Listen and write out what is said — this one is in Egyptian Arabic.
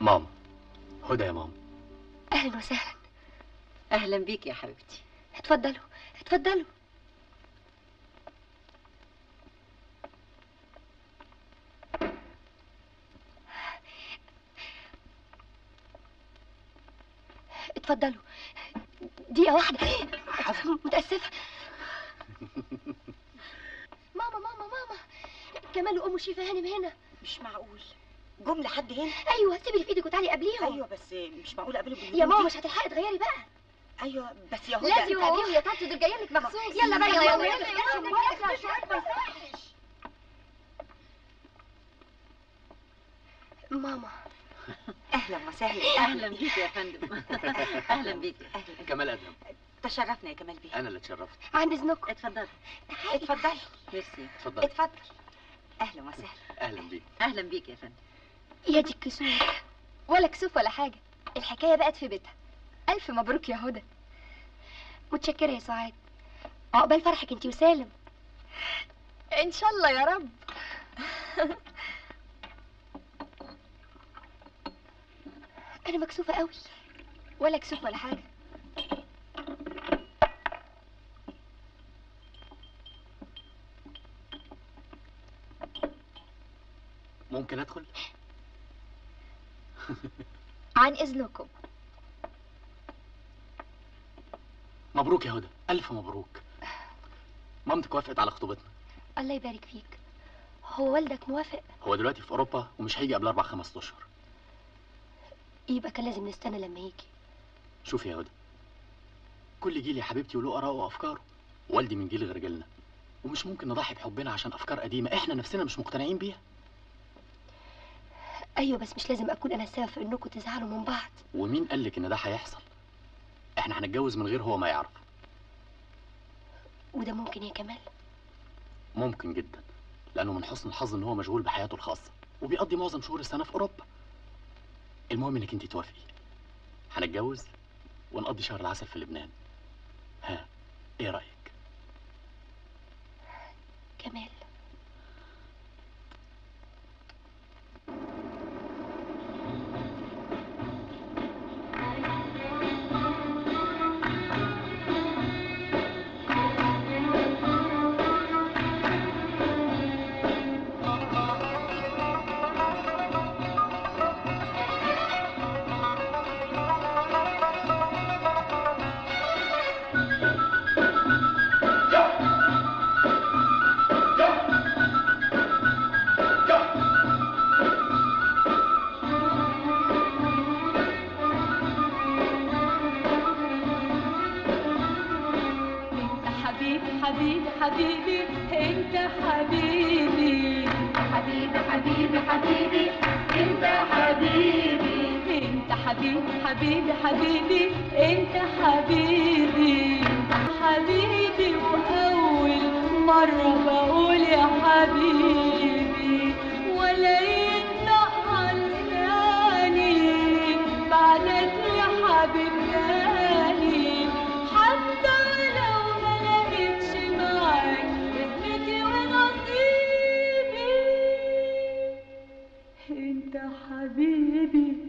ماما هدى يا ماما اهلا وسهلا اهلا بيك يا حبيبتي اتفضلوا اتفضلوا اتفضلوا دقيقة واحدة متأسفة ماما ماما ماما كمال وأم شريفة هانم هنا مش معقول جم لحد هنا أيوه سيبي اللي في إيدك وتعالي قبليهم ايوه بس مش معقول اقابلهم يا بالهدوء ماما دي. مش هتلحقي تغيري بقى ايوه بس يا هدى لازم أنت تقابليهم يا طنط دول جايين لك مخصوص يلا بقى يا ماما يلا يلا ماما اهلا وسهلا اهلا بيك يا فندم اهلا بيك اهلا كمال ادهم تشرفنا يا كمال بيه انا اللي اتشرفت عند اذنكم اتفضل اتفضلي ميرسي اتفضل اتفضل اهلا وسهلا اهلا بيك اهلا بيك يا فندم يا دي الكسوف ولا كسوف ولا حاجة الحكاية بقت في بيتها ألف مبروك يا هدى متشكرة يا سعاد عقبال فرحك انتي وسالم إن شاء الله يا رب أنا مكسوفة قوي ولا كسوف ولا حاجة ممكن ادخل عن إذنكم مبروك يا هدى الف مبروك مامتك وافقت على خطوبتنا الله يبارك فيك هو والدك موافق هو دلوقتي في اوروبا ومش هيجي قبل اربع خمس اشهر يبقى كان لازم نستنى لما يجي شوفي يا هدى كل جيل يا حبيبتي وله اراءه وافكاره والدي من جيل غير جيلنا ومش ممكن نضحي بحبنا عشان افكار قديمه احنا نفسنا مش مقتنعين بيها أيوة بس مش لازم أكون أنا السبب في إنكم تزعلوا من بعض ومين قالك ان ده هيحصل احنا هنتجوز من غير هو ما يعرف وده ممكن يا كمال ممكن جدا لانه من حسن الحظ ان هو مشغول بحياته الخاصه وبيقضي معظم شهور السنه في اوروبا المهم انك انت توافقي هنتجوز ونقضي شهر العسل في لبنان ها ايه رايك كمال انت حبيبي حبيبي حبيبي انت حبيبي حبيبي حبيبي حبيبي انت حبيبي انت حبيبي حبيبي حبيبي انت حبيبي حبيبي واول مرة بقول يا حبيبي ولا ينطق على لساني بعدك يا حبيب تاني حتى لو ما لقيتش معاك اسمتي ونصيبي انت حبيبي